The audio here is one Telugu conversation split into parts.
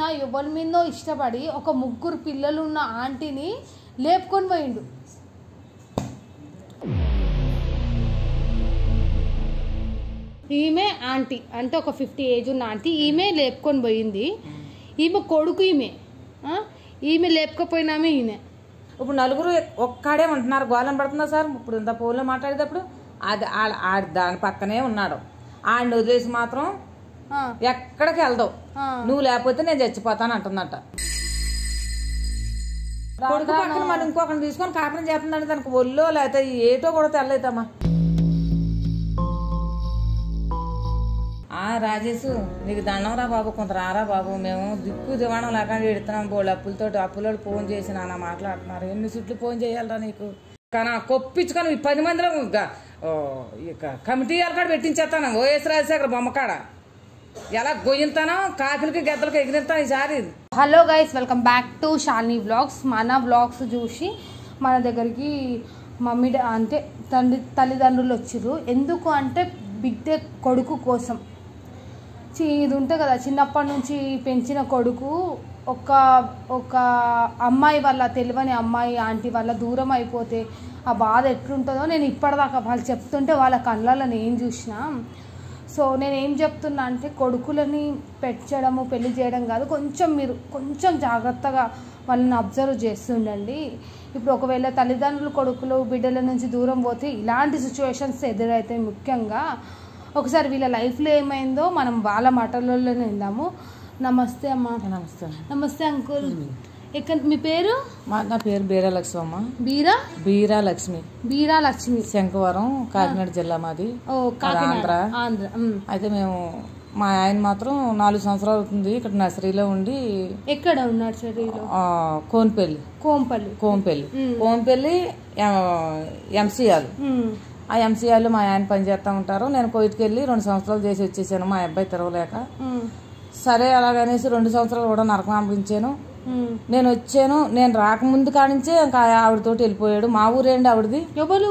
ఎవరి మీదో ఇష్టపడి ఒక ముగ్గురు పిల్లలు ఉన్న ఆంటీని లేపుకొని పోయిండు ఈమె ఆంటీ అంటే ఒక ఫిఫ్టీ ఏజ్ ఉన్న ఆంటీ ఈమె లేపుకొని పోయింది ఈమె కొడుకు ఈమె ఆ? ఈమె లేపుకపోయినామే ఈమె ఇప్పుడు నలుగురు ఒక్కడే ఉంటున్నారు గోళం పడుతుందా సార్ ఇప్పుడు ఇంత ఫోన్లో మాట్లాడేటప్పుడు అది ఆ- ఆడి దాని పక్కనే ఉన్నాడు ఆడిని వదిలేసి మాత్రం ఆ, ఎక్కడికి వెళ్దావు ఆ. నువ్వు లేకపోతే నేను చచ్చిపోతాను అంటుందట కొడుకు పక్కన మరి ఇంకొకరిని తీసుకొని కాపురం చేస్తుందంటే దానికి ఒళ్ళో లేకపోతే ఏటో కూడా తెల్లైతమ్మా ఆ రాజేష్ నీకు దండం రా బాబు కొంత రారా బాబు మేము దిక్కు దివాణం లేకుండా ఎడుతున్నాం బోళ్ళు అప్పులతో అప్పులోడు ఫోన్ చేసి నాన్న మాట్లాడుతున్నారు ఎన్ని చుట్లు ఫోన్ చేయాలరా నీకు కానీ ఆ కొప్పించుకొని ఈ పది మందిలో గ- ఓ, ఇక కమిటీ కాడ పెట్టించేస్తాను ఓఎస్ రాజశేఖర్ బొమ్మకాడ ఎలా గొయ్యంతానో కాకులకి గెద్దలకి ఎగిరిస్తాను ఈసారి hello guys welcome back to Shalini vlogs మన వ్లాగ్స్ చూసి మన దగ్గరికి మమ్మీ డా- అంటే తండ్రి తల్లిదండ్రులు వచ్చిర్రు ఎందుకు అంటే బిడ్డ కొడుకు కోసం చి- ఇది ఉంటుంది కదా చిన్నప్పటి నుంచి పెంచిన కొడుకు ఒక ఒక అమ్మాయి వల్ల తెలియని అమ్మాయి ఆంటీ వల్ల దూరం అయిపోతే ఆ బాధ ఎట్లుంటుందో నేను ఇప్పటిదాకా వాళ్ళు చెప్తుంటే వాళ్ళ కళ్ళల్లో నేను చూసినా సో నేను ఏం చెప్తున్నా అంటే కొడుకులని పెంచడము పెళ్లి చేయడం కాదు కొంచెం మీరు కొంచెం జాగ్రత్తగా వాళ్ళని అబ్జర్వ్ చేస్తుండండి ఇప్పుడు ఒకవేళ తల్లిదండ్రులు కొడుకులు బిడ్డల నుంచి దూరం పోతే ఇలాంటి సిచ్యువేషన్స్ ఎదురైతే ముఖ్యంగా ఒకసారి వీళ్ళ లైఫ్లో ఏమైందో మనం వాళ్ళ మాటలలోనే విందాము నమస్తే అమ్మ నమస్తే నమస్తే అంకుల్ ఎక్కడ మీ పేరు మా నా పేరు బీరా లక్ష్మి అమ్మ బీరా బీరా లక్ష్మి బీరా లక్ష్మి శంఖవరం కాకినాడ జిల్లా మాది ఓ కాకినాడ ఆంధ్ర. ఆంధ్ర ఉమ్. అయితే మేము మా ఆయన మాత్రం నాలుగు సంవత్సరాలు అవుతుంది ఇక్కడ నర్సరీలో ఉండి ఎక్కడ ఉన్నారు చర్యలో ఆ, కోన్పల్లి కోంపల్లి కోంపల్లి కోంపల్లి ఎంసీఆలు ఉమ్. ఆ ఎంసీఆలు మా ఆయన పని చేస్తూ ఉంటారు నేను కోయిట్కి వెళ్ళి రెండు సంవత్సరాలు చేసి వచ్చేసాను మా అబ్బాయి తెరవలేక ఉమ్. సరే అలాగనేసి రెండు సంవత్సరాలు కూడా నరకం అనిపించాను ఉమ్. నేను వచ్చాను నేను రాకముందు కానించే ఇంకా ఆవిడతోటి వెళ్ళిపోయాడు మా ఊరేండి ఆవిడది ఎవరు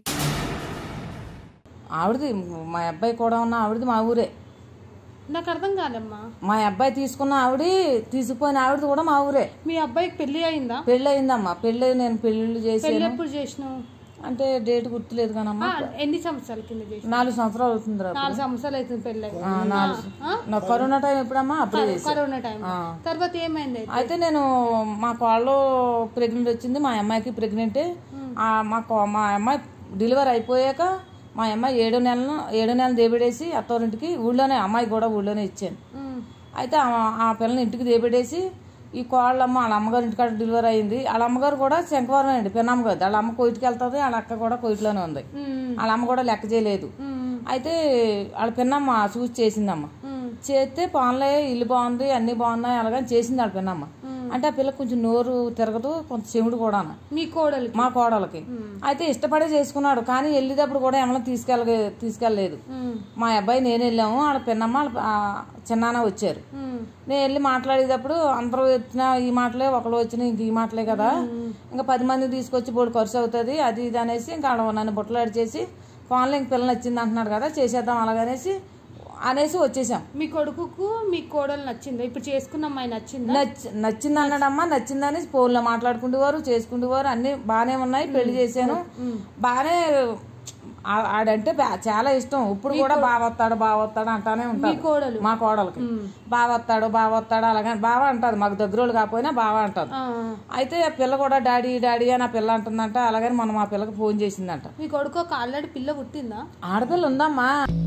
ఆవిడది మా అబ్బాయి కూడా ఉన్న ఆవిడది మా ఊరే నాకు అర్థం కాదమ్మా మా అబ్బాయి తీసుకున్న ఆవిడ తీసుకుపోయిన ఆవిడది కూడా మా ఊరే మీ అబ్బాయికి పెళ్లి అయిందా పెళ్ళి అయిందమ్మా పెళ్ళి నేను పెళ్ళిళ్ళు పెళ్లి చేసాను ఎప్పుడు చేసినావు అంటే డేట్ గుర్తులేదు కానమ్మా ఆ, ఎన్ని సంవత్సరాల కింద చేసి నాలుగు సంవత్సరాలు అవుతుంది రా నాలుగు సంవత్సరాలు అవుతుంది పెళ్ళి అయ్యి. ఆ, నాలుగు ఆ? నా కరోనా టైం ఎప్పుడమ్మా అప్పుడే చేసి కరోనా టైం ఆ. తర్వాత ఏమైంది అయితే? అయితే నేను మా కోళ్ళు ప్రెగ్నెంట్ వచ్చింది మా అమ్మాయికి ప్రెగ్నెంట్ మా కో- మా అమ్మాయి డెలివరీ అయిపోయాక మా అమ్మాయి ఏడో నెలను ఏడో నెలలు దేబెడేసి అత్తవారింటికి ఊళ్ళోనే అమ్మాయి కూడా ఊళ్ళోనే ఇచ్చాను ఉమ్. అయితే ఆ- ఆ పిల్లని ఇంటికి దేబెడేసి ఈ కోళ్ళమ్మ వాళ్ళ అమ్మగారి ఇంటికాడ డెలివరీ అయింది వాళ్ళ అమ్మగారు కూడా శంకవరం అండి పిన్నమ్మ గారు వాళ్ళ అమ్మ కొయిటికి వెళ్తుంది వాళ్ళ అక్క కూడా కొయిట్లోనే ఉంది ఉమ్. వాళ్ళ అమ్మ కూడా లెక్క చేయలేదు ఉమ్. అయితే వాళ్ళ పిన్నమ్మ చూసి చేసిందమ్మ ఉమ్. చేస్తే పోన్లే ఇల్లు బాగుంది అన్ని బాగున్నాయి అలాగని చేసింది వాళ్ళ పిన్నమ్మ అంటే ఆ పిల్ల కొంచెం నోరు తిరగదు కొంత చెవుడు కూడా మీ కోడలికి మా కోడలకి అయితే ఇష్టపడే చేసుకున్నాడు కానీ వెళ్ళేటప్పుడు కూడా ఏమైనా తీసుకెళ్ళ తీసుకెళ్ళలేదు ఉమ్. మా అబ్బాయి నేను వెళ్ళాము వాళ్ళ పిన్నమ్మ వాళ్ళ ఆ, చిన్నాన్న వచ్చారు ఉమ్. నేను వెళ్ళి మాట్లాడేటప్పుడు అందరూ వచ్చిన ఈ మాటలే ఒకళ్ళు వచ్చిన ఇంక ఈ మాటలే కదా ఇంకా పది మంది తీసుకొచ్చి బోడు ఖర్చు అవుతుంది అది ఇది అనేసి ఇంకా ఆడ నన్ను బుట్టలాడి చేసి ఫోన్లో ఇంక పిల్ల నచ్చింది అంటున్నాడు కదా చేసేద్దాం అలాగనేసి అనేసి వచ్చేసాం మీ కొడుకుకు మీ కోడలు నచ్చిందా ఇప్పుడు చేసుకున్న అమ్మాయి నచ్చిందా నచ్చి నచ్చింది అన్నాడమ్మా నచ్చిందని ఫోన్లో మాట్లాడుకుంటేవారు చేసుకుంటేవారు అన్ని బాగానే ఉన్నాయి పెళ్లి చేశాను బాగానే ఆ- ఆడంటే బా- చాలా ఇష్టం ఇప్పుడు కూడా బాగా వస్తాడు బాగా వస్తాడు అంటానే ఉంటాడు కోడలు మా కోడలకి బాగా వస్తాడు బాగా వస్తాడు అలాగని బాగా అంటది మాకు దగ్గరోళ్ళు కాకపోయినా బాగా అంటది ఆ. అయితే ఆ పిల్ల కూడా డాడీ డాడీ అని ఆ పిల్ల అంటుందంట అలాగని మనం మా పిల్లకి ఫోన్ చేసిందంట మీ కొడుకు ఒక ఆల్రెడీ పిల్ల పుట్టిందా ఆడపిల్ల ఉందమ్మా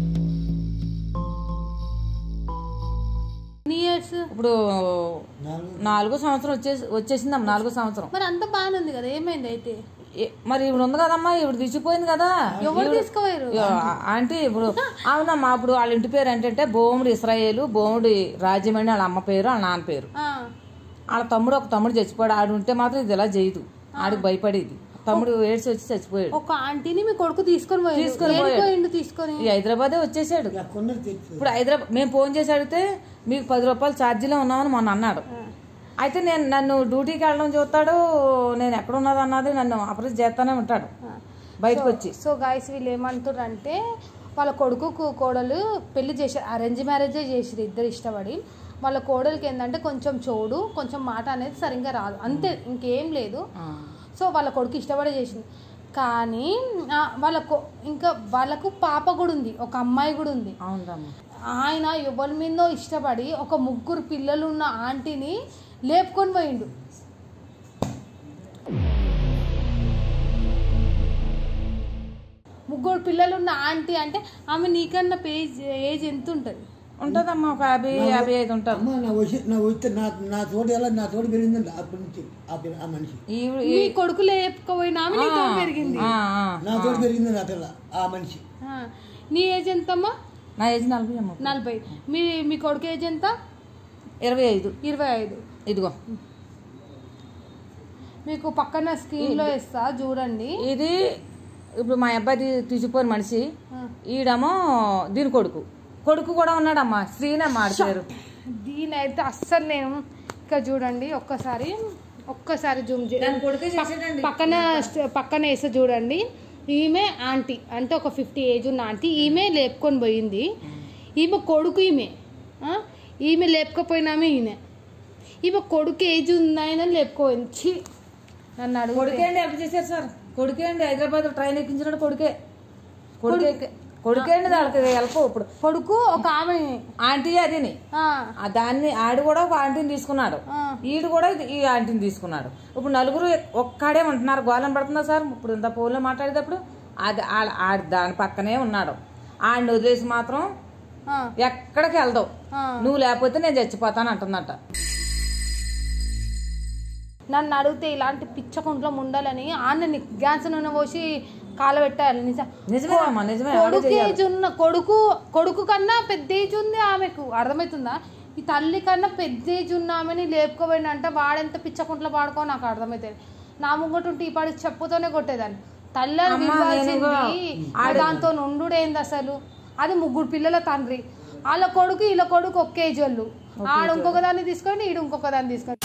ఎన్ని ఇయర్స్ ఇప్పుడు నాలుగో సంవత్సరం వచ్చేసి వచ్చేసిందమ్మా నాలుగో సంవత్సరం మరి అంత బాగానే ఉంది కదా ఏమైంది అయితే ఏ- మరి ఇప్పుడు ఉంది కదమ్మా ఇప్పుడు తీసిపోయింది కదా ఎవరు తీసుకుపోయారు ఇగో, ఆంటీ ఇప్పుడు అవునమ్మా ఇప్పుడు వాళ్ళ ఇంటి పేరు ఏంటంటే బోముడు ఇస్రాయేలు బోముడి రాజ్యమణి వాళ్ళ అమ్మ పేరు వాళ్ళ నాన్న పేరు ఆ. వాళ్ళ తమ్ముడు ఒక తమ్ముడు చచ్చిపోయాడు ఆడు ఉంటే మాత్రం ఇది ఇలా చేయదు ఆడికి భయపడేది తమ్ముడు ఏడ్చి వచ్చి చచ్చిపోయాడు ఒక ఆంటీని మీ కొడుకు తీసుకొని పోయిండు తీసుకొని పోయాడు. పోయిండు తీసుకొని ఈ హైదరాబాదే వచ్చేసాడు ఇప్పుడు హైదరాబాద్ మేము ఫోన్ చేసి అడిగితే మీకు పది రూపాయలు ఛార్జీలో ఉన్నామని మొన్న అన్నాడు అయితే నేను నన్ను డ్యూటీకి వెళ్ళడం చూస్తాడు నేను ఎక్కడ ఉన్నది అన్నది నన్ను ఆపరేట్ చేస్తానే ఉంటాడు బయటకు వచ్చి సో గాయస్ వీళ్ళు ఏమంటారు అంటే వాళ్ళ కొడుకు కోడలు పెళ్లి చేశారు అరేంజ్ మ్యారేజే చేసిరు ఇద్దరు ఇష్టపడి వాళ్ళ కోడలికి ఏంటంటే కొంచెం చోడు కొంచెం మాట అనేది సరిగ్గా రాదు అంతే ఇంకేం లేదు ఆ. సో వాళ్ళ కొడుకు ఇష్టపడే చేసింది కానీ ఆ, వాళ్ళ కొ ఇంకా వాళ్ళకు పాప కూడా ఉంది ఒక అమ్మాయి కూడా ఉంది అవునమ్మా ఆయన ఎవరి మీదో ఇష్టపడి ఒక ముగ్గురు పిల్లలు ఉన్న ఆంటీని లేపుకొని పోయిండు ముగ్గురు పిల్లలు ఉన్న ఆంటీ అంటే ఆమె నీకన్నా పేజ్ ఏజ్ ఎంత ఉంటుంది ఉంటుందమ్మా ఒక యాభై యాభై ఐదు ఉంటుంది అమ్మ నా వచ్చి నా వచ్చి నా నా తోటి ఎలా నా తోటి పెరిగిందండి అప్పటి నుంచి ఆ పిల్ల ఆ మనిషి ఈవిడ మీ కొడుకు లేపుకపోయిన ఆమె నీతో పెరిగింది ఆ, ఆ. నా తోటి పెరిగింది నా పిల్ల ఆ మనిషి ఆ, నీ ఏజ్ ఎంతమ్మా నా ఏజ్ నలభై అమ్మ నలభై మీ మీ కొడుకు ఏజ్ ఎంత ఇరవై ఐదు ఇరవై ఐదు ఇదిగో మీకు పక్కన స్క్రీన్లో ఇస్తా చూడండి ఇది ఇప్పుడు మా అబ్బాయి తీ- తీసిపోయిన మనిషి ఆ. ఈడమో దీని కొడుకు కొడుకు కూడా ఉన్నాడమ్మా శ్రీనమ్మ ఆడి పేరు దీని అయితే అస్సలు నేను ఇక్కడ చూడండి ఒక్కసారి ఒక్కసారి జూమ్ చే దాని కొడుకే చేసాడండి పక్కన స్ట్- పక్కన వేస్తే చూడండి ఈమె ఆంటీ అంటే ఒక ఫిఫ్టీ ఏజ్ ఉన్న ఆంటీ ఈమె లేపుకొని పోయింది ఈమె కొడుకు ఈమె ఆ? ఈమె లేపుకపోయినామే ఈమె ఈమె కొడుకు ఏజ్ ఉందాయన లేపుకోయింది ఛీ నన్ను అడుగు కొడుకే అండి హెల్ప్ చేశారు సార్ కొడుకే అండి హైదరాబాద్ ట్రైన్ ఎక్కించినాడు కొడుకే కొడుకే కొడుకే అండి వాళ్ళకి హెల్ప్ ఇప్పుడు కొడుకు ఒక ఆమె ఆంటీ అదిని ఆ, ఆ దాన్ని ఆడు కూడా ఒక ఆంటీని తీసుకున్నాడు ఆ. ఈడు కూడా ఇది- ఈ ఆంటీని తీసుకున్నాడు ఇప్పుడు నలుగురు ఒక్కడే ఉంటున్నారు గోళం పడుతుందా సార్ ఇప్పుడు ఇంత ఫోన్లో మాట్లాడేటప్పుడు అది ఆ- ఆడ దాని పక్కనే ఉన్నాడు ఆడిని వదిలేసి మాత్రం ఆ, ఎక్కడికి వెళ్దావు ఆ. నువ్వు లేకపోతే నేను చచ్చిపోతాను అంటుందట నన్ను అడిగితే ఇలాంటి పిచ్చకుంట్లో ఉండాలని ఆన్నని గ్యాస్ నూనె పోసి కాలబెట్టాలి నిజం నిజమేనమ్మా నిజమే అలాగే కొడుకు చెయ్యాలి. ఏజ్ ఉన్న కొడుకు కొడుకు కన్నా పెద్ద ఏజ్ ఉంది ఆమెకు అర్థమవుతుందా ఈ తల్లి కన్నా పెద్ద ఏజ్ ఉన్న ఆమెని లేపుకోబోయిన అంటే వాడెంత పిచ్చకుంట్లో పాడుకో నాకు అర్థమవుతుంది నా ముంగట ఉంటే ఈ పాడి చెప్పుతోనే కొట్టేదాన్ని తల్లి అని అమ్మా, పిలవాల్సింది నేను దాంతో నుండుడేంది అసలు అది ముగ్గురు పిల్లల తండ్రి వాళ్ళ కొడుకు వీళ్ళ కొడుకు ఒక్క ఏజ్ వాళ్ళు ఆడ ఇంకొక దాన్ని తీసుకొని ఈడు ఇంకొక దాన్ని తీసుకొని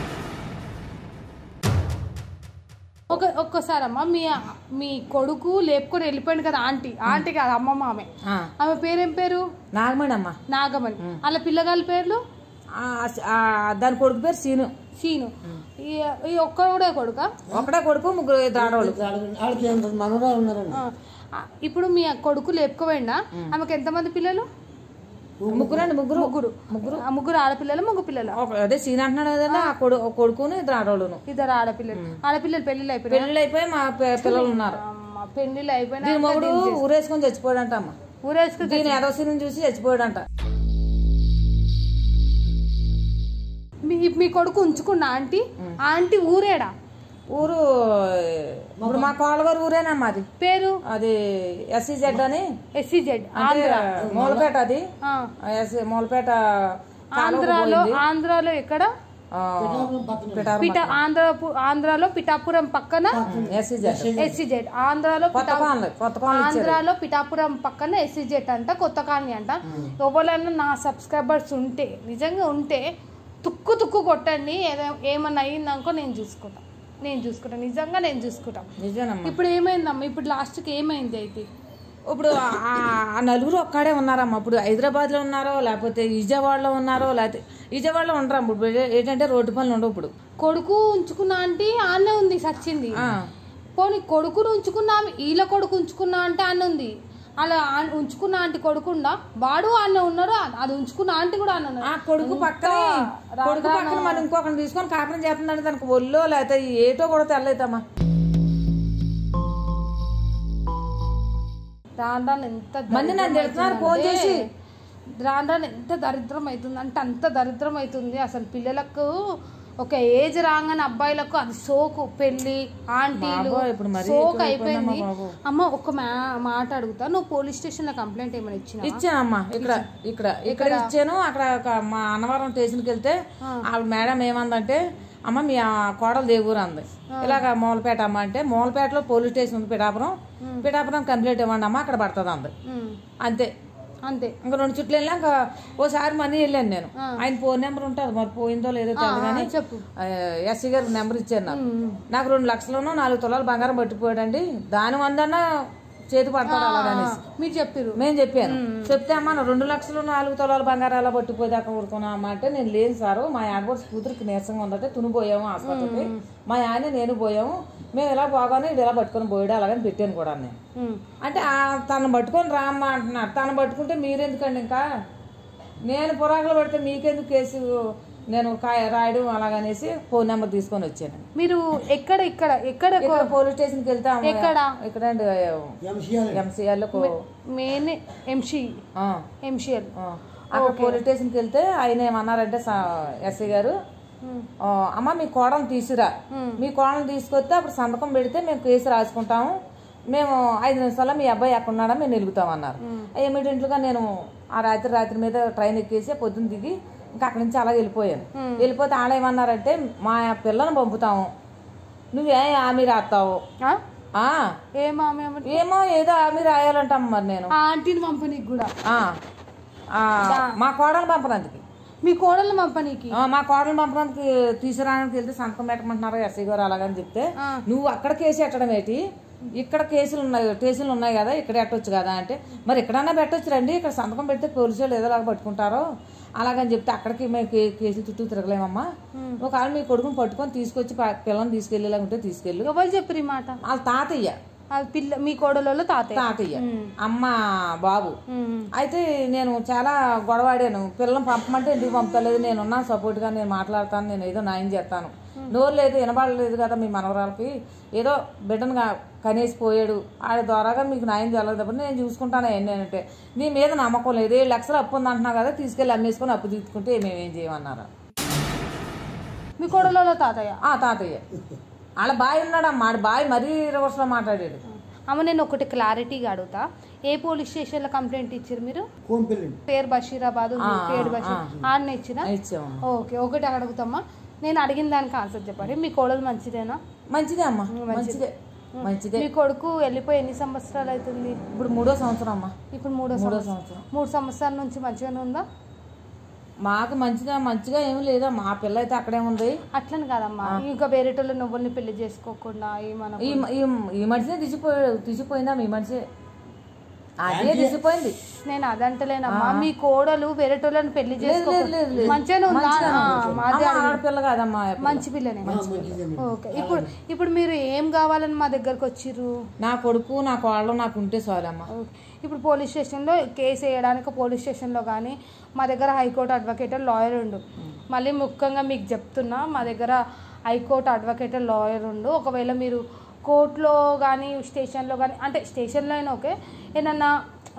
ఒక ఒక్కసారి అమ్మ మీ మీ కొడుకు లేపుకొని వెళ్ళిపోయింది కదా ఆంటీ ఆంటీ కాదు అమ్మమ్మ ఆమె ఆ, ఆమె పేరేం పేరు నాగమణి అమ్మ నాగమణి వాళ్ళ పిల్లగాళ్ళ పేర్లు ఆ, ఆ, దాని కొడుకు పేరు సీను సీను ఈ ఈ ఒక్కడే కొడుక ఒకటే కొడుకు ముగ్గురు ఇద్దరు ఆడవాళ్ళు వాళ్ళకి ఎంత మనవరాలు ఉన్నారండి ఇప్పుడు మీ కొడుకు లేపుకోపోయిందా ఆమెకు ఎంతమంది పిల్లలు ముగ్గురు అండి ముగ్గురు ముగ్గురు ముగ్గురు ముగ్గురు ఆడపిల్లలు ముగ్గు పిల్లలు ఒక- అదే సీన్ అంటున్నాడు కదండి ఆ కొడు ఒక కొడుకును ఇద్దరు ఆడవాళ్ళును ఇద్దరు ఆడపిల్లలు ఆడపిల్లలు పెళ్ళిళ్ళు అయిపోయినాయి పెళ్ళిళ్ళు అయిపోయి మా పి- పిల్లలు ఉన్నారు అమ్మ, పెళ్ళిళ్ళు అయిపోయినా దీని మొగుడు ఊరేసుకొని చచ్చిపోయాడంట అమ్మ ఊరేసుకు దీని ఏదో సీన్ చూసి చచ్చిపోయాడంట మీ మీ కొడుకు ఉంచుకున్న ఆంటీ ఆంటీ ఊరేడా ఊరు ఇప్పుడు మా కోళ్ళగారు ఊరేనమ్మా అది పేరు అది ఎస్సీజెడ్ అని ఎస్సీజెడ్ అంటే మూలపేట అది ఆ. ఎస్- మూలపేట ఆంధ్రాలో ఆంధ్రాలో ఎక్కడ ఆ, పిఠాపురం పిట ఆంధ్ర ఆంధ్రాలో పిఠాపురం పక్కన ఎస్సీజెడ్ ఎస్సీజెడ్ ఆంధ్రాలో కొత్త పిఠా- కాలనీ కొత్త కాలనీ ఇచ్చారు ఆంధ్రాలో పిఠాపురం పక్కన ఎస్సీజెడ్ అంట కొత్త కాలనీ అంట ఎవరైనా నా సబ్స్క్రైబర్స్ ఉంటే నిజంగా ఉంటే తుక్కు తుక్కు కొట్టండి ఏదో ఏమన్నా అయ్యిందనుకో నేను చూసుకుంటా నేను చూసుకుంటా నిజంగా నేను చూసుకుంటా నిజమేనమ్మా ఇప్పుడు ఏమైందమ్మా ఇప్పుడు లాస్ట్కి ఏమైంది అయితే ఇప్పుడు ఆ- ఆ నలుగురు ఒక్కడే ఉన్నారమ్మా ఇప్పుడు హైదరాబాద్ లో ఉన్నారో లేకపోతే విజయవాడలో ఉన్నారో లేకపోతే విజయవాడలో ఉండరు ఇప్పుడు ఏంటంటే రోడ్డు పనులు ఉండవు ఇప్పుడు కొడుకు ఉంచుకున్న ఆంటీ ఆనే ఉంది సచ్చింది ఆ, పోనీ కొడుకును ఉంచుకున్నా ఈల కొడుకు ఉంచుకున్నా అంటే ఆన్న ఉంది అలా ఆ- ఉంచుకున్న ఆంటీ కొడుకుండా వాడు ఆన్న ఉన్నారు అది ఉంచుకున్న ఆంటీ కూడా ఆన్న ఆ ఉన్నారు కొడుకు పక్కనే కొడుకు పక్కన మనం ఇంకొకరిని తీసుకొని కాపురం చేస్తుందంటే దానికి ఒళ్ళో లేకపోతే ఏటో కూడా తెల్లైతమ్మా రాను రాను ఎంత మంది నన్ను తిడుతున్నారు ఫోన్ చేసి రాను రాను ఎంత దరిద్రం అవుతుంది అంటే అంత దరిద్రం అవుతుంది అసలు పిల్లలకు ఒక ఏజ్ రాగానే అబ్బాయిలకు అది సోకు పెళ్లి ఆంటీలు బాబోయ్, ఇప్పుడు మరీ సోకు ఎక్కువ అయిపోయింది అయిపోయిందమ్మా బాబు. అమ్మ ఒక మా- మాట అడుగుతా నువ్వు పోలీస్ స్టేషన్ లో కంప్లైంట్ ఏమైనా ఇచ్చినా ఇచ్చానమ్మా ఇక్కడ ఇక్కడ ఇక్కడ ఇచ్చాను అక్కడ ఒక మా అన్నవరం స్టేషన్కి వెళ్తే ఆవిడ మేడం ఏమందంటే అమ్మ మీ ఆ కోడలు దేవురు అంది ఇలాగ మూలపేట అమ్మ అంటే మూలపేటలో పోలీస్ స్టేషన్ ఉంది పిఠాపురం పిఠాపురం కంప్లైంట్ ఇవ్వండి అమ్మ అక్కడ పడుతుంది అంది ఉమ్, అంతే అంతే ఇంకా రెండు చుట్లు వెళ్ళా ఇంకా ఓసారి మనీ వెళ్ళాను నేను ఆయన ఫోన్ నెంబర్ ఉంటుంది మరి పోయిందో లేదో తెలియదు కానీ చెప్పు ఎస్సీ గారు నెంబర్ ఇచ్చారు నాకు నాకు రెండు లక్షలను నాలుగు తులాలు బంగారం పట్టిపోయాడండి దాని వందన్నా చేతి పడతాడు అలాగనేసి మీరు చెప్పారు మేము చెప్పాను చెప్తే అమ్మ నా రెండు లక్షలు నాలుగు తొలాలు బంగారం ఎలా పట్టిపోయాక ఊరుకున్నా అమ్మ అంటే నేను లేను సారు మా ఆడబోడ్స్ కూతురికి నీరసంగా ఉందంటే తునిపోయాము హాస్పిటల్కి మా ఆయన నేను పోయాము మేము ఇలా పోగానే ఇది ఇలా పట్టుకొని పోయాడు అలాగని పెట్టాను కూడా నేను అంటే ఆ తను పట్టుకొని రామ్మ అంటున్నారు తను పట్టుకుంటే మీరెందుకండి ఇంకా నేను పురాకులు పడితే మీకెందుకు కేసు నేను కాయ రాయడం అలాగనేసి ఫోన్ నెంబర్ తీసుకొని వచ్చాను మీరు ఎక్కడ ఇక్కడ ఎక్కడ ఇక్కడ పోలీస్ స్టేషన్కి వెళ్తే అమ్మ- ఎక్కడ? ఇక్కడ అండి ఎంసీఆర్ ఎంసీఆర్లో మెయిన్ ఎంసీ ఎంసీఎల్ ఆ, అక్కడ పోలీస్ స్టేషన్కి వెళ్తే ఆయన ఏమన్నారంటే ఎస్ఐ గారు ఆ, అమ్మ మీ కోడలు తీసురా మీ కోడలు తీసుకొస్తే అప్పుడు సంతకం పెడితే మేము కేసు రాసుకుంటాము మేము ఐదు నిమిషాల్లో మీ అబ్బాయి ఎక్కడ ఉన్నాడా మేము నిలుగుతాం అన్నారు ఇమీడియట్గా నేను ఆ రాత్రి రాత్రి మీద ట్రైన్ ఎక్కేసి పొద్దున్న దిగి ఇంకా అక్కడి నుంచి అలా వెళ్ళిపోయాను వెళ్ళిపోతే ఆడ ఏమన్నారంటే మా పిల్లల్ని పంపుతాము నువ్వే ఆమె రాస్తావు ఆ, ఏమా మేము ఏమో ఏదో ఆమె రాయాలంటాం మరి నేను ఆ ఆంటీని పంపనీకి కూడా ఆ, ఆ, మా కోడలు పంపడానికి మీ కోడలు పంపనీకి ఆ, మా కోడలు పంపడానికి తీసుకురావడానికి వెళ్తే సంతకం పెట్టమంటున్నారు ఎస్ఐ గారు అలాగని చెప్తే నువ్వు అక్కడ కేసు ఎట్టడం ఏంటి ఇక్కడ కేసులు ఉన్నాయి కేసులు ఉన్నాయి కదా ఇక్కడ ఎట్టొచ్చు కదా అంటే మరి ఎక్కడన్నా పెట్టొచ్చు రండి ఇక్కడ సంతకం పెడితే పోలీసు వాళ్ళు ఏదోలాగా పట్టుకుంటారో అలాగని చెప్తే అక్కడికి మేము కే- కేసులు చుట్టూ తిరగలేమమ్మా ఒకవేళ మీ కొడుకుని పట్టుకొని తీసుకొచ్చి ప- పిల్లల్ని తీసుకెళ్ళేలా ఉంటే తీసుకెళ్ళు ఎవరు చెప్పారు ఈ మాట వాళ్ళ తాతయ్య అది పిల్ల మీ కోడలలో తాతయ్య తాతయ్య అమ్మ బాబు ఉమ్. అయితే నేను చాలా గొడవాడాను పిల్లల్ని పంపమంటే ఎందుకు పంపలేదు నేను ఉన్నాను సపోర్ట్గా నేను మాట్లాడతాను నేను ఏదో న్యాయం చేస్తాను నోరు లేదు వినబడలేదు కదా మీ మనవరాలకి ఏదో బిడ్డను గా- కనేసి పోయాడు ఆడ ద్వారాగా మీకు న్యాయం జరగదప్పుడు నేను చూసుకుంటాను ఏంటి అంటే నీ మీద నమ్మకం లేదు ఏడు లక్షలు అప్పు ఉంది అంటున్నావు కదా తీసుకెళ్ళి అమ్మేసుకొని అప్పు తీసుకుంటే మేమేం చేయమన్నారు మీ కోడలలో తాతయ్య ఆ తాతయ్య వాళ్ళ బాయ్ ఉన్నాడమ్మా ఆడ బాయ్ మరీ రివర్స్లో మాట్లాడాడు అమ్మ నేను ఒకటి క్లారిటీగా అడుగుతా ఏ పోలీస్ స్టేషన్లో కంప్లైంట్ ఇచ్చారు మీరు కోంపల్లి పేరు బషీరాబాద్ ఉంది, పేరు బషీర్ ఆడనే ఇచ్చినా ఇచ్చాము ఓకే ఒకటి అడుగుతామ్మా నేను అడిగిన దానికి ఆన్సర్ చెప్పండి మీ కోడలు మంచిదేనా మంచిదే అమ్మా మంచిదే మంచిదే మీ కొడుకు వెళ్ళిపోయి ఎన్ని సంవత్సరాలు అవుతుంది ఇప్పుడు మూడో సంవత్సరం అమ్మా ఇప్పుడు మూడో మూడో సంవత్సరం సంవత్సరం మూడు సంవత్సరాల నుంచి మంచిగానే ఉందా మాకు మంచిగా మంచిగా ఏమి లేదా మా పిల్ల అయితే అక్కడే ఉంది అట్లని కాదమ్మా ఇంకా వేరేటోళ్ళు నువ్వుల్ని పెళ్లి చేసుకోకుండా ఈ మన ఈ ఈ ఈ మనిషినే తీసిపోయి తీసిపోయిందా మీ మనిషి అదే తీసిపోయింది నేను అదంటలేనమ్మా మీ కోడలు వేరేటోళ్ళని పెళ్లి చేసుకో లేదు, లేదు, లేదు. మంచిగానే ఉందా ఆ, మాది అమ్మ, ఆడపిల్ల కాదమ్మా ఆ పిల్ల. మంచి పిల్లనే మంచిదే ఓకే ఇప్పుడు ఇప్పుడు మీరు ఏం కావాలని మా దగ్గరకు వచ్చిర్రు నా కొడుకు నా కోళ్ళు నాకు ఉంటే చాలమ్మా ఓకే. ఇప్పుడు పోలీస్ స్టేషన్లో కేసు వేయడానికి పోలీస్ స్టేషన్లో కానీ మా దగ్గర హైకోర్టు అడ్వకేట్ లాయర్ ఉండు మళ్ళీ ముఖ్యంగా మీకు చెప్తున్నా మా దగ్గర హైకోర్టు అడ్వకేట్ లాయర్ ఉండు ఒకవేళ మీరు కోర్టులో కానీ స్టేషన్లో కానీ అంటే స్టేషన్లో అయినా ఓకే ఏమన్నా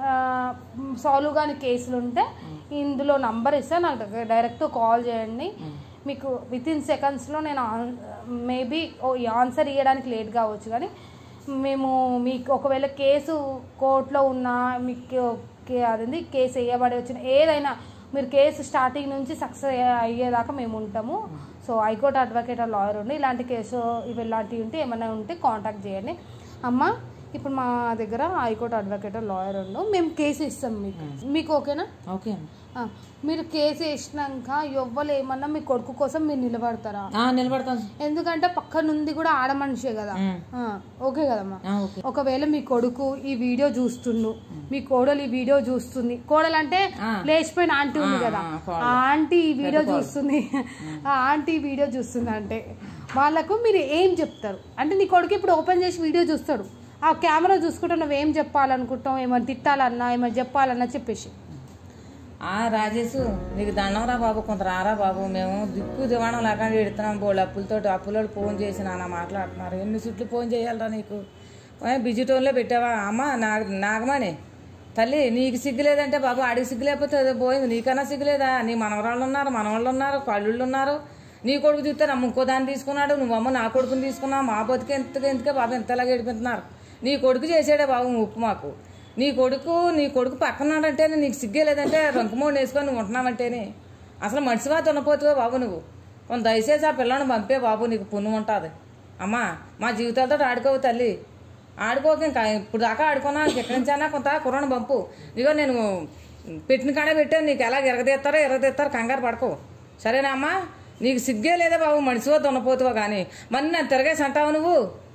సాల్వ్ కానీ కేసులు ఉంటే ఇందులో నంబర్ ఇస్తే నాకు డైరెక్ట్ కాల్ చేయండి మీకు విత్ ఇన్ సెకండ్స్లో నేను మేబీ ఈ ఆన్సర్ ఇవ్వడానికి లేట్ కావచ్చు కానీ మేము మీకు ఒకవేళ కేసు కోర్టులో ఉన్నా మీకు కే- అదేంది కేసు వేయబడి వచ్చిన ఏదైనా మీరు కేసు స్టార్టింగ్ నుంచి సక్సెస్ అయ్యేదాకా మేము ఉంటాము సో హైకోర్టు అడ్వకేట్ లాయర్ ఉండి ఇలాంటి కేసు ఇవి ఇలాంటివి ఉంటే ఏమైనా ఉంటే కాంటాక్ట్ చేయండి అమ్మ ఇప్పుడు మా దగ్గర హైకోర్టు అడ్వకేట్ లాయర్ ఉండు మేము కేసు ఇస్తాం మీకు మీకు ఓకేనా ఓకే అమ్మా ఆ, మీరు కేసు వేసినాక ఎవ్వరు ఏమన్నా మీ కొడుకు కోసం మీరు నిలబడతారా ఆ, నిలబడతాను ఎందుకంటే పక్క నుండి కూడా ఆడ మనిషే కదా ఉమ్. ఆ, ఓకే కదమ్మా ఆ, ఓకే ఒకవేళ మీ కొడుకు ఈ వీడియో చూస్తుండు మీ కోడలు ఈ వీడియో చూస్తుంది కోడలు అంటే ఆ. లేచిపోయిన ఆంటీ ఉంది ఆ, కదా ఆ, కోడలు. ఆ ఆంటీ ఈ వీడియో చూస్తుంది ఆ ఆంటీ ఈ వీడియో చూస్తుంది అంటే వాళ్ళకు మీరు ఏం చెప్తారు అంటే నీ కొడుకు ఇప్పుడు ఓపెన్ చేసి వీడియో చూస్తాడు ఆ కెమెరా చూసుకుంటే నువ్వు ఏం చెప్పాలనుకుంటావు ఏమైనా తిట్టాలన్నా ఏమైనా చెప్పాలన్నా చెప్పేసి ఆ రాజేష్ నీకు దండంరా బాబు కొంత రారా బాబు మేము దిక్కు దివాణం లేకుండా ఎడుతున్నాం బోళ్ళు అప్పులతో అప్పులో ఫోన్ చేసి నాన్న మాట్లాడుతున్నారు ఎన్ని చుట్లు ఫోన్ చేయాలరా నీకు ఏ, బిజీ టోన్లో పెట్టావా అమ్మ నాగ నాగమణి తల్లి నీకు సిగ్గు లేదంటే బాబు ఆడికి సిగ్గు లేకపోతే అదే పోయింది నీకన్నా సిగ్గు లేదా నీ మనవరాళ్ళు ఉన్నారు మనవాళ్ళు ఉన్నారు కళ్ళుళ్ళు ఉన్నారు నీ కొడుకు చూస్తే నమ్మ ఇంకో దాన్ని తీసుకున్నాడు నువ్వమ్మ నా కొడుకుని తీసుకున్నావు మా బతికి ఎంత ఎందుకే బాబు ఎంతలాగా ఏడిపిస్తున్నారు నీ కొడుకు చేసాడే బాబు ఉప్పు మాకు నీ కొడుకు నీ కొడుకు పక్కనాడంటే నీకు సిగ్గే లేదంటే రంకుమోడు వేసుకొని నువ్వు ఉంటున్నావంటేనే అసలు మనిషివా తున్నపోతువే బాబు నువ్వు కొంత దయచేసి ఆ పిల్లని పంపే బాబు నీకు పుణ్యం ఉంటుంది అమ్మా మా జీవితాలతో ఆడుకోవు తల్లి ఆడుకోక ఇంకా ఇప్పుడు దాకా ఆడుకున్నా ఎక్కడి నుంచైనా కొంత కుర్రాన్ని పంపు ఇదిగో నేను పెట్టిన కాడే పెట్టాను నీకు ఎలా ఎరగదీస్తారో ఎరగదీస్తారో కంగారు పడకు సరేనా అమ్మా నీకు సిగ్గే లేదా బాబు మనిషివో దున్నపోతువో కానీ మరి నన్ను తిరగేసి అంటావు నువ్వు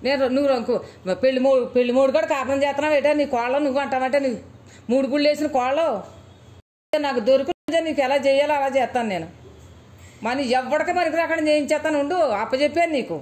నేను నువ్వు రంకు పెళ్లి మూడు పెళ్లి మూడు కూడా కాపురం చేస్తున్నావు ఏంటో నీ కోళ్ళ నువ్వు అంటావంటే నీ మూడు గుళ్ళు వేసిన కోళ్ళు నాకు దొరుకుతుందే నీకు ఎలా చేయాలో అలా చేస్తాను నేను మరి ఎవరికి మనకి రాకుండా చేయించేస్తాను ఉండు అప్పచెప్పాను నీకు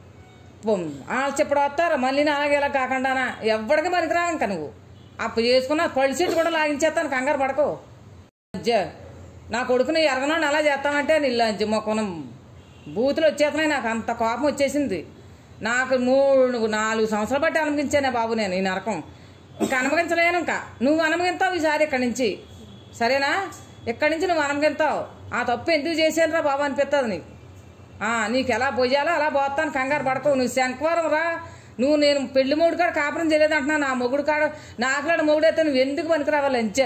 వాళ్ళు చెప్పడు వస్తారు మళ్ళీ నా అలాగే ఇలా కాకుండానా ఎవరికి మనకి రా ఇంకా నువ్వు అప్పు చేసుకున్న పళ్ళు సీట్లు కూడా లాగించేస్తాను కంగారు పడకు జ- నా కొడుకుని ఎరగనోని అలా చేస్తామంటే నీళ్ళు మొక్కనం బూతులు వచ్చేస్తున్నాయి నాకు అంత కోపం వచ్చేసింది నాకు మూడు నాలుగు సంవత్సరాలు బట్టి అనుమతించానే బాబు నేను ఈ నరకం ఇంకా అనుమతించలేను ఇంకా నువ్వు అనుమతిస్తావు ఈసారి ఇక్కడి నుంచి సరేనా ఇక్కడి నుంచి నువ్వు అనుమతిస్తావు ఆ తప్పు ఎందుకు చేశాను రా బాబు అనిపిస్తుంది నీకు ఆ, నీకు ఎలా పోయాలో అలా పోతాను కంగారు పడకు నువ్వు శంకవరం రా నువ్వు నేను పెళ్లి మూడు కాడ కాపురం చేయలేదంటున్నా నా మొగుడు కాడ నాకులాడు మొగుడైతే నువ్వు ఎందుకు పనికి రావాలి అంచే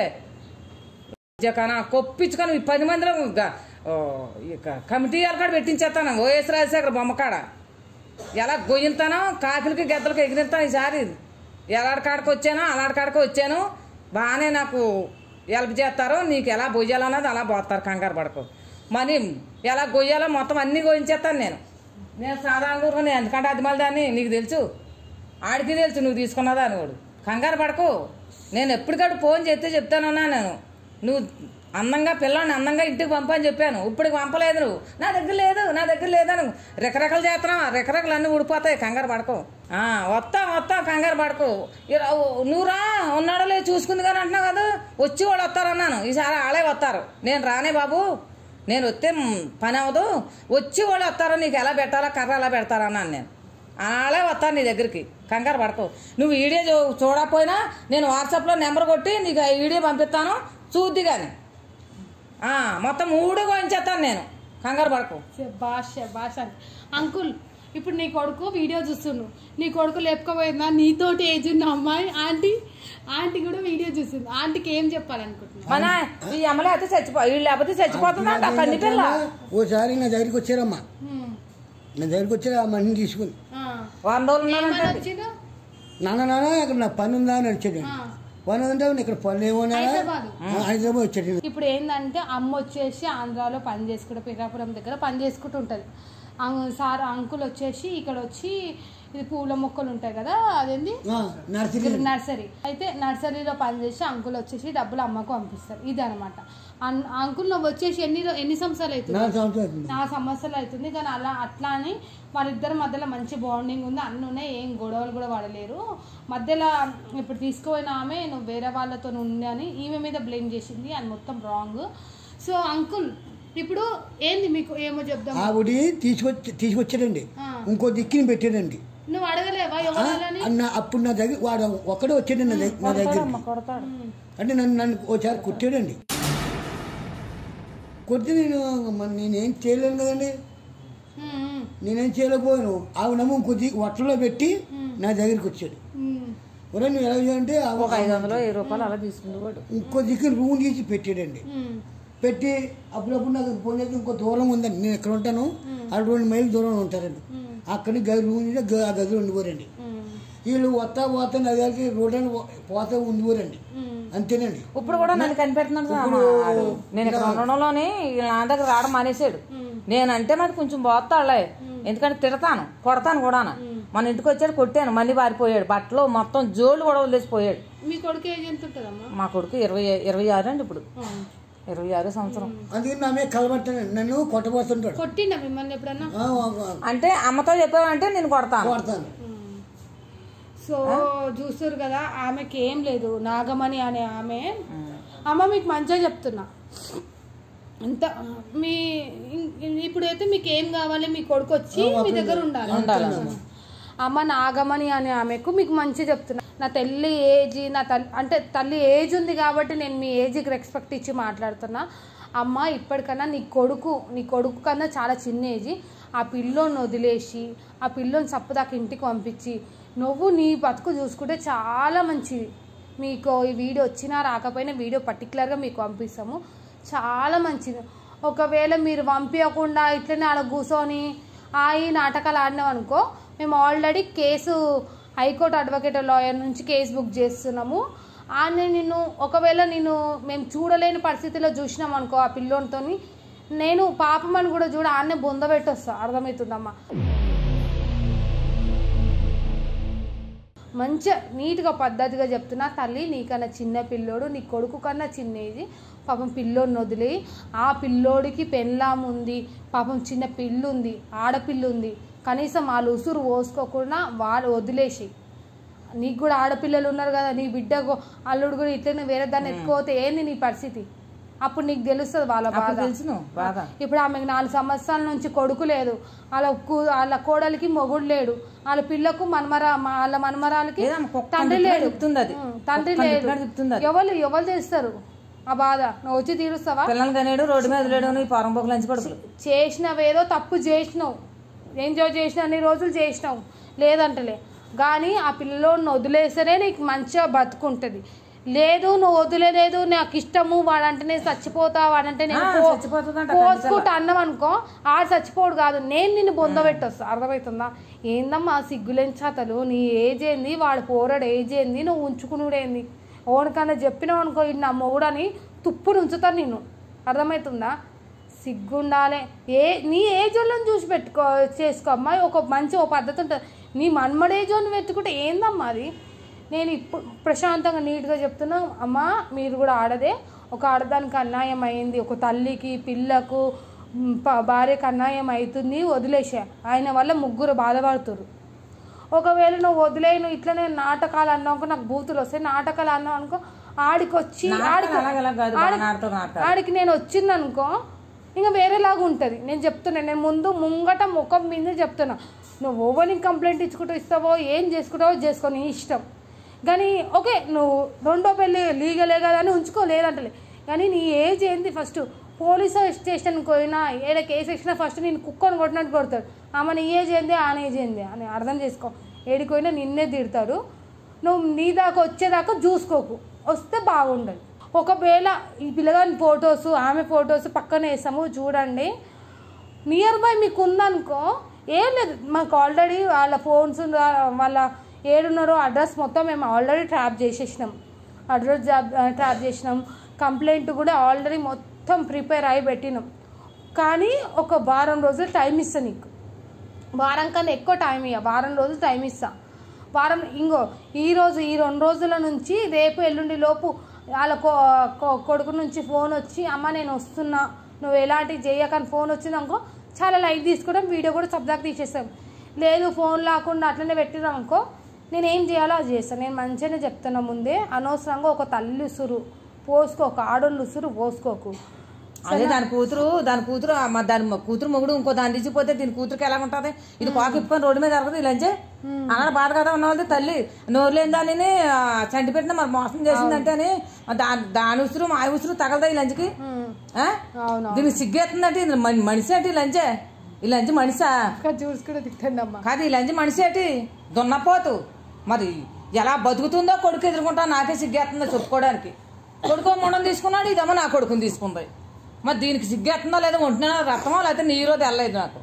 కానీ కొప్పించుకొని ఈ పది మందిలో గ- ఓ, ఇక కమిటీ కాడ పెట్టించేస్తాను ఓఎస్ రాజశేఖర్ బొమ్మ కాడ ఎలా గొయ్యంతానో కాకులకి గెద్దలకి ఎగిరిస్తాను ఈసారి ఎలాడి కాడికి వచ్చానో అలాడి కాడికి వచ్చాను బాగానే నాకు హెల్ప్ చేస్తారు నీకు ఎలా బొయ్యాలన్నది అలా పోతారు కంగారు పడకు మరి ఎలా గొయ్యాలో మొత్తం అన్నీ గోయించేస్తాను నేను నేను సాధారణంగా నేను ఎందుకంటే అది మళ్ళీ దాన్ని నీకు తెలుసు ఆడికి తెలుసు నువ్వు తీసుకున్నదా అని వాడు కంగారు పడకు నేను ఎప్పటికప్పుడు ఫోన్ చేస్తే చెప్తానన్నా నేను నువ్వు అందంగా పిల్లని అందంగా ఇంటికి పంపని చెప్పాను ఇప్పుడు పంపలేదు నువ్వు నా దగ్గర లేదు నా దగ్గర లేదని రెకరెకలు చేస్తున్నావు రెకరెకలు అన్నీ ఊడిపోతాయి కంగారు పడకు ఆ, వస్తా వస్తా కంగారు పడకు ఇరా- నువ్వు రా ఉన్నాడో లేదు చూసుకుంది కానీ అంటున్నావు కదా వచ్చి వాళ్ళు వస్తారన్నాను ఈసారి వాళ్ళే వస్తారు నేను రానే బాబు నేను వస్తే మ్, పని అవ్వదు వచ్చి వాళ్ళు వస్తారో నీకు ఎలా పెట్టాలో కర్ర ఎలా పెడతారో అన్నాను నేను అలాగే వస్తాను నీ దగ్గరికి కంగారు పడకు నువ్వు వీడియో చూ- చూడకపోయినా నేను వాట్సాప్లో నెంబర్ కొట్టి నీకు ఆ వీడియో పంపిస్తాను చూద్ది కానీ ఆ, మొత్తం మూడు కోయించేస్తాను నేను కంగారు పడకు శబాష్ శబాష్ అని అంకుల్ ఇప్పుడు నీ కొడుకు వీడియో చూస్తుండు నీ కొడుకు లేపుకోపోయిందా నీతోటి ఏజ్ ఉన్న అమ్మాయి ఆంటీ ఆంటీ కూడా వీడియో చూస్తుంది ఆంటీకి ఏం చెప్పాలనుకుంటున్నా మన ఈ అమ్మలే అయితే చచ్చిపో వీళ్ళు లేకపోతే చచ్చిపోతుందంట కన్ని పిల్ల ఓసారి నా దగ్గరికి వచ్చారమ్మా నా దగ్గరికి వచ్చారు ఆ మనిషిని తీసుకుని వారం రోజులు ఉన్నానంటే వచ్చిండు నాన్న నాన్న ఇక్కడ నా పని ఉందా అని వచ్చాడు పని ఉందా ఇక్కడ పని ఏమన్నా హైదరాబాద్ హైదరాబాద్ వచ్చాడు ఇప్పుడు ఏంటంటే అమ్మ వచ్చేసి ఆంధ్రాలో పని చేసుకుంటూ పిరాపురం దగ్గర పని చేసుకుంటూ ఉంటుంది అం- సార్ అంకుల్ వచ్చేసి ఇక్కడ వచ్చి ఇది పూల మొక్కలు ఉంటాయి కదా అదేంది ఆ, నర్సరీ నర్సరీ అయితే నర్సరీలో పనిచేసి అంకుల్ వచ్చేసి డబ్బులు అమ్మకు పంపిస్తారు ఇది అనమాట అంకుల్ నువ్వు వచ్చేసి ఎన్ని రో- ఎన్ని సంవత్సరాలు అవుతుంది నాలుగు సంవత్సరాలు అవుతుంది నా సమస్యలు అవుతుంది కానీ అలా అట్లా అని వాళ్ళిద్దరి మధ్యలో మంచి బాండింగ్ ఉంది అన్నీ ఉన్నాయి ఏం గొడవలు కూడా పడలేరు మధ్యలో ఇప్పుడు తీసుకుపోయిన ఆమె నువ్వు వేరే వాళ్ళతో ఉంది అని ఈమె మీద బ్లేమ్ చేసింది అని మొత్తం రాంగ్ సో అంకుల్ ఇప్పుడు ఏంది మీకు ఏమో చెప్దాం ఆవిడ తీసుకొచ్చి తీసుకొచ్చాడండి ఆ. ఇంకో దిక్కుని పెట్టాడండి నువ్వు అడగలేవా ఆ, ఎవరాలని అన్న అప్పుడు నా దగ్గర వాడు ఒక్కడే వచ్చాడండి నా దగ్గర నా దగ్గర కొడతాడు అంటే నన్ను నన్ను ఒకసారి కొట్టాడండి కొడితే నేను మరి నేనేం చేయలేను కదండి నేనేం చేయలేకపోయాను ఆవిడేమో ఇంకొద్ది వట్టలో పెట్టి నా దగ్గరికి వచ్చాడు ఒరే నువ్వు ఎలా చేయాలంటే ఆ- ఒక ఐదు వందలు వెయ్యి రూపాయలు అలా తీసుకుంటూ ఇంకో దిక్కు రూమ్ తీసి పెట్టాడండి పెట్టి అప్పుడప్పుడు నాకు ఫోన్ చేసి ఇంకో దూరం ఉందండి నేను ఎక్కడ ఉంటాను ఆ రెండు మైలు దూరం ఉంటారండి అక్కడి గది రూమ్ తీసి గ- ఆ గదిలో ఉండిపోరండి వీళ్ళు వస్తా పోతా నా దగ్గరికి రోడ్డు పోతా ఉండిపోరండి అంతేనండి ఇప్పుడు కూడా నన్ను కనిపెడుతున్నాడు సార్ వాడు. నేను ఇక్కడ ఉండడంలోని వీళ్ళ నా దగ్గర రావడం మానేశాడు నేనంటే మరి కొంచెం పోతాడులే ఎందుకంటే తిడతాను కొడతాను కూడా మన ఇంటికి వచ్చాడు కొట్టాను మళ్ళీ పారిపోయాడు బట్టలు మొత్తం జోళ్ళు కూడా వదిలేసిపోయాడు మీ కొడుకు ఏజ్ ఎంత ఉంటుందమ్మా మా కొడుకు ఇరవై ఇరవై ఆరు అండి ఇప్పుడు ఇరవై ఆరు సంవత్సరం అందుకని నా మీద కలబట్టాను నన్ను కొట్టబోతుంటాడు కొట్టిండా మిమ్మల్ని ఎప్పుడన్నా ఆ, ఆ, అంటే అమ్మతో చెప్పావంటే నేను కొడతాను కొడతాను సో చూస్తారు కదా ఆమెకి ఏం లేదు నాగమణి అనే ఆమె అమ్మ మీకు మంచిగా చెప్తున్నా అంత మీ ఇం- ఇప్పుడైతే మీకు ఏం కావాలి మీ కొడుకు వచ్చి మీ దగ్గర ఉండాలి అమ్మ నాగమణి అనే ఆమెకు మీకు మంచిగా చెప్తున్నా నా తల్లి ఏజ్ నా తల్లి అంటే తల్లి ఏజ్ ఉంది కాబట్టి నేను మీ ఏజ్కి రెస్పెక్ట్ ఇచ్చి మాట్లాడుతున్నా అమ్మ ఇప్పటికన్నా నీ కొడుకు నీ కొడుకు కన్నా చాలా చిన్న ఏజ్ ఆ పిల్లోని వదిలేసి ఆ పిల్లోని సప్పదాకా ఇంటికి పంపించి నువ్వు నీ బతుకు చూసుకుంటే చాలా మంచిది మీకు ఈ వీడియో వచ్చినా రాకపోయినా వీడియో పర్టికులర్గా మీకు పంపిస్తాము చాలా మంచిది ఒకవేళ మీరు పంపించకుండా ఇట్లనే ఆడ కూర్చొని ఆ ఈ నాటకాలు ఆడినాం అనుకో మేము already case high court advocate lawyer నుంచి కేసు బుక్ చేస్తున్నాము ఆయన నిన్ను ఒకవేళ నేను మేము చూడలేని పరిస్థితిలో చూసినాం అనుకో ఆ పిల్లోనితో నేను పాపం అని కూడా చూడ ఆడనే బొంద పెట్టొస్తా అర్థమవుతుందమ్మా మంచిగా నీట్గా పద్ధతిగా చెప్తున్నా తల్లి నీకన్నా చిన్న పిల్లోడు నీ కొడుకు కన్నా చిన్నది పాపం పిల్లోడిని వదిలి ఆ పిల్లోడికి పెళ్ళాం ఉంది పాపం చిన్న పిల్లు ఉంది ఆడపిల్ల ఉంది కనీసం వాళ్ళు ఉసురు పోసుకోకుండా వాళ్ళు వదిలేసి నీకు కూడా ఆడపిల్లలు ఉన్నారు కదా నీ బిడ్డకు అల్లుడు కూడా ఇట్లనే వేరే దాన్ని ఎత్తుకోతే ఏంది నీ పరిస్థితి అప్పుడు నీకు తెలుస్తుంది వాళ్ళ అప్పుడు బాధ తెలుసును బాధ ఇప్పుడు ఆమెకు నాలుగు సంవత్సరాల నుంచి కొడుకు లేదు వాళ్ళ కూ- వాళ్ళ కోడలికి మొగుడు లేడు వాళ్ళ పిల్లకు మనమరా వాళ్ళ మనమరాలకి లేదమ్మ, కుక్క తండ్రి తిప్పినట్టు లేడు చెప్తుంది అది. ఉం, తండ్రి కుక్కని లేడు తిప్పినట్టు చెప్తుంది అది. ఎవరు ఎవరు చేస్తారు ఆ బాధ నువ్వు వచ్చి తీరుస్తావా పిల్లలు కనేడు రోడ్డు మీద లేడు నీ పొరంబోకు లంచి పడుకులు చేసినవేదో తప్పు చేసినావు ఎంజాయ్ చేసిన అన్ని రోజులు చేసినావు లేదంటలే కానీ ఆ పిల్లోడిని వదిలేస్తేనే నీకు మంచిగా బతుకుంటుంది లేదు నువ్వు వదిలేదు నాకు ఇష్టము వాడంటే నేను చచ్చిపోతా వాడంటే నేను ఆ, పో- చచ్చిపోతుందంట పోసుకుంటా అన్నాం అనుకో ఆడు చచ్చిపోడు కాదు నేను నిన్ను బొంద పెట్టొస్తా అర్థమవుతుందా ఏందమ్మా సిగ్గులెంచాతలు నీ ఏజ్ ఏంది వాడు పోరాడు ఏజ్ ఏంది నువ్వు ఉంచుకునుడేంది ఓనికన్నా చెప్పినావు అనుకో ఇది నా మొగుడని తుప్పుడు ఉంచుతాను నిన్ను అర్థమవుతుందా సిగ్గుండాలే ఏ నీ ఏజ్ వాళ్ళని చూసి పెట్టుకో చేసుకో అమ్మాయి ఒక మంచి ఒక పద్ధతి ఉంటుంది నీ మన్మడ ఏజ్ వాళ్ళని పెట్టుకుంటే ఏందమ్మా అది నేను ఇప్పుడు ప్రశాంతంగా నీట్గా చెప్తున్నా అమ్మా మీరు కూడా ఆడదే ఒక ఆడదానికి అన్యాయం అయింది ఒక తల్లికి పిల్లకు మ్, ప- భార్యకు అన్యాయం అవుతుంది వదిలేసా ఆయన వల్ల ముగ్గురు బాధపడుతురు ఒకవేళ నువ్వు వదిలే నువ్వు ఇట్లనే నాటకాలు అన్నావు అనుకో నాకు బూతులు వస్తాయి నాటకాలు అన్నావు అనుకో ఆడికి వచ్చి ఆడికి అలాగ అలాగ కాదు బాగా ఆడుతావు నాటకాలు. ఆడికి నేను వచ్చిందనుకో ఇంకా వేరేలాగా ఉంటుంది నేను చెప్తున్నా నేను ముందు ముంగట ముఖం మీద చెప్తున్నా నువ్వు ఓవెనింగ్ కంప్లైంట్ ఇచ్చుకుంటూ ఇస్తావో ఏం చేసుకుంటావో చేసుకో నీ ఇష్టం కానీ ఓకే నువ్వు రెండో పెళ్ళి లీగలే కదా అని ఉంచుకో లేదంటలే కానీ నీ ఏజ్ ఏంది ఫస్ట్ పోలీస్ స్టేషన్కి పోయినా ఏడ కేసు ఇచ్చినా ఫస్ట్ నేను కుక్కను కొట్టినట్టు కొడతాడు ఆమె నీ ఏజ్ ఏంది ఆన ఏజ్ ఏంది అని అర్థం చేసుకో ఏడికి పోయినా నిన్నే తిడతాడు నువ్వు నీ దాకా వచ్చేదాకా చూసుకోకు వస్తే బాగుండదు ఒకవేళ ఈ పిల్లగాని ఫొటోస్ ఆమె ఫొటోస్ పక్కన వేసాము చూడండి నియర్ బై మీకు ఉందనుకో ఏం లేదు మాకు ఆల్రెడీ వాళ్ళ ఫోన్స్ వాళ్ళ ఏడున్నారో అడ్రస్ మొత్తం మేము ఆల్రెడీ ట్రాప్ చేసేసినాం అడ్రస్ ట్రాప్ చేసినాం కంప్లైంట్ కూడా ఆల్రెడీ మొత్తం ప్రిపేర్ అయి పెట్టినాం కానీ ఒక వారం రోజులు టైం ఇస్తా నీకు వారం కన్నా ఎక్కువ టైం ఇయ్య వారం రోజులు టైం ఇస్తా వారం ఇంకో ఈ రోజు ఈ రెండు రోజుల నుంచి రేపు ఎల్లుండి లోపు వాళ్ళ కొ- కొ- కొడుకు నుంచి ఫోన్ వచ్చి అమ్మ నేను వస్తున్నా నువ్వు ఎలాంటివి చేయకని ఫోన్ వచ్చింది అనుకో చాలా లైట్ తీసుకోవడం వీడియో కూడా సబ్దాకా తీసేస్తాం లేదు ఫోన్ లేకుండా అట్లనే పెట్టినాం అనుకో నేను ఏం చేయాలో అది చేస్తాను నేను మంచిగానే చెప్తున్నా ముందే అనవసరంగా ఒక తల్లి ఉసురు పోసుకోకు ఆడోళ్ళు ఉసురు పోసుకోకు అదే దాని కూతురు దాని కూతురు ఆ మ- దాని మ- కూతురు మొగుడు ఇంకో దాన్ని తీసిపోతే దీని కూతురుకి ఎలా ఉంటది ఇది కోక ఇప్పుకొని రోడ్డు మీద జరగదు ఇలాంచే అక్కడ బాధ కదా ఉన్న వాళ్ళది తల్లి నోరు లేని దానిని ఆ, చంటి పెట్టిన మరి మోసం చేసిందంటే అని దాని దాని ఉసురు మా ఉసురు తగలదా ఈ లంచ్కి ఉమ్, ఆ? అవును దీనికి సిగ్గేస్తుందంటే ఇది మని- మనిషి అంటే ఈ లంచే ఈ లంచ్ మనిషా ఇంకా చూసుకుంటే తిట్టండి అమ్మా కాదు ఈ లంచ్ మనిషి ఏంటి దున్నపోతు మరి ఎలా బతుకుతుందో కొడుకు ఎదుర్కొంటా నాకే సిగ్గేస్తుందో చెప్పుకోవడానికి కొడుకు ముండం తీసుకున్నాడు ఇదేమో నా కొడుకుని తీసుకుంది మరి దీనికి సిగ్గేస్తుందో లేదో ఉంటున్నా రక్తమో లేకపోతే నీరో తెల్లలేదు నాకు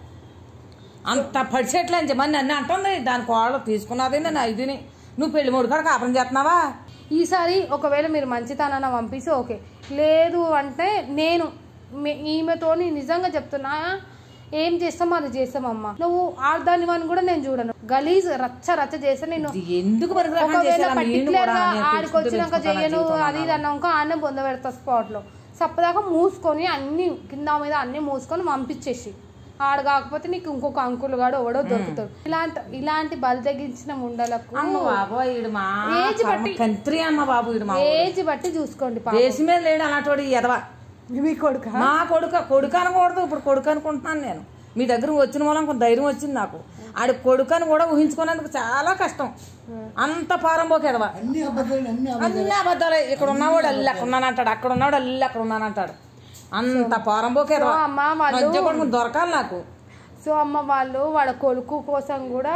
అంత పడిచేట్లు అని చెప్పి నన్ను అంటుంది దాని కోళ్ళు తీసుకున్నది నేను ఇదిని నువ్వు పెళ్లి మూడు కాడ కాపురం చేస్తున్నావా ఈసారి ఒకవేళ మీరు మంచితనాన్ని పంపిస్తే ఓకే లేదు అంటే నేను మీ- ఈమెతోని నిజంగా చెప్తున్నా ఏం చేస్తామో అది చేస్తామమ్మా నువ్వు ఆడదాని అని కూడా నేను చూడను గలీజ్ రచ్చ రచ్చ చేస్తే నేను ఇది ఎందుకు మరి గ్రహణం ఒకవేళ చేశారా? ఈయన్ని పర్టికులర్ కూడా గా నేను ఆడికి పెంచుకుంటూ వచ్చినాక పెంచుకుంటాను చెయ్యను జీవితం అది ఇది అన్నాక ఆడనే పొంద పెడతా స్పాట్ లో సప్పదాకా మూసుకొని అన్ని కింద మీద అన్ని మూసుకొని పంపించేసి ఆడు కాకపోతే నీకు ఇంకొక అంకుల్ గాడు ఎవడో దొరుకుతాడు ఇలాంటి ఇలాంటి బలి తగ్గించిన ముండలకు అమ్మ బాబోయ్ ఈడు మా ఏజ్ బట్టి- కంత్రి అమ్మ బాబు ఈడు మా ఏజ్ బట్టి చూసుకోండి పాపం. దేశం మీద లేడు అలాంటి ఎదవా మీ కొడుక మా కొడుక కొడుకు అనకూడదు ఇప్పుడు కొడుకు అనుకుంటున్నాను నేను మీ దగ్గర వచ్చిన మూలం కొంత ధైర్యం వచ్చింది నాకు ఆడి కొడుకు అని కూడా ఊహించుకునేందుకు చాలా కష్టం అంత పారంపోక ఎదవా అన్ని అబద్ధాలు అన్ని అబద్ధాలు అన్ని అబద్ధాలే ఇక్కడ ఉన్నవాడు అల్లి అక్కడ ఉన్నానంటాడు అక్కడ ఉన్నవాడు అల్లి అక్కడ ఉన్నానంటాడు అంత పారంపోక ఎదవా అమ్మ వాళ్ళు మధ్య కొడుకు దొరకాలి నాకు సో అమ్మ వాళ్ళు వాళ్ళ కొడుకు కోసం కూడా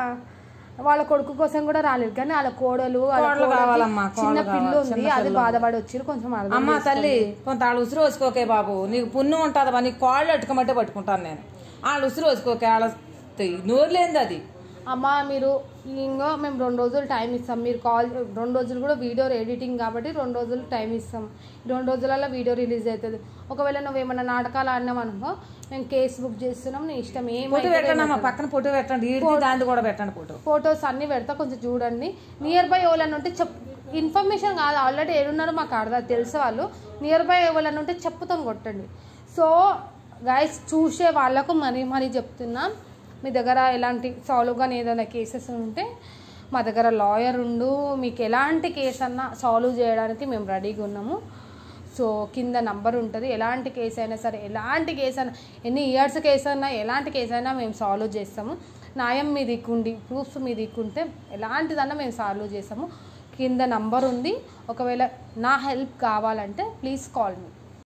వాళ్ళ కొడుకు కోసం కూడా రాలేదు కానీ వాళ్ళ కోడలు వాళ్ళ కోడలు కోడలికి కావాలమ్మా, చిన్న కోడలు పిల్లు కావాలి, ఉంది అది బాధపడి వచ్చి కొంచెం అర్థం అమ్మ తల్లి కొంత ఆళ్ళు ఉసురు వేసుకోకే బాబు నీకు పుణ్యం ఉంటుందమ్మా నీకు కాళ్ళు అట్టుకోమంటే పట్టుకుంటాను నేను వాళ్ళు ఉసురు వేసుకోకే వాళ్ళ నోరు లేనిది అది అమ్మ మీరు ఇంకో మేము రెండు రోజులు టైం ఇస్తాం మీరు కాల్ రెండు రోజులు కూడా వీడియో ఎడిటింగ్ కాబట్టి రెండు రోజులు టైం ఇస్తాం ఈ రెండు రోజులలో వీడియో రిలీజ్ అవుతుంది ఒకవేళ నువ్వు ఏమైనా నాటకాలు ఆడినావు అనుకో మేము కేసు బుక్ చేస్తున్నాం నీ ఇష్టం ఫోటో ఏమైతే పెట్టండి అమ్మా పక్కన ఫోటో పెట్టండి ఈడికి దాంది కూడా పెట్టండి ఫోటో ఫొటోస్ అన్నీ పెడతా కొంచెం చూడండి నియర్ బై ఎవరైనా ఉంటే చెప్ ఇన్ఫర్మేషన్ కాదు ఆల్రెడీ ఏడున్నారో మాకు అర్థం తెలిసే వాళ్ళు నియర్ బై ఎవరైనా ఉంటే చెప్పుతాను కొట్టండి సో గైస్ చూసే వాళ్ళకు మరీ మరీ చెప్తున్నా మీ దగ్గర ఎలాంటి సాల్వ్ కానీ ఏదైనా కేసెస్ ఉంటే మా దగ్గర లాయర్ ఉండు మీకు ఎలాంటి కేసు అన్నా సాల్వ్ చేయడానికి మేము రెడీగా ఉన్నాము సో కింద నంబర్ ఉంటుంది ఎలాంటి కేసు అయినా సరే ఎలాంటి కేసు అయినా ఎన్ని ఇయర్స్ కేసు అయినా ఎలాంటి కేసు అయినా మేము సాల్వ్ చేస్తాము న్యాయం మీ దిక్కుండి ప్రూఫ్స్ మీ దిక్కుంటే ఎలాంటిదన్నా మేము సాల్వ్ చేస్తాము కింద నంబర్ ఉంది ఒకవేళ నా హెల్ప్ కావాలంటే ప్లీజ్ కాల్ మీ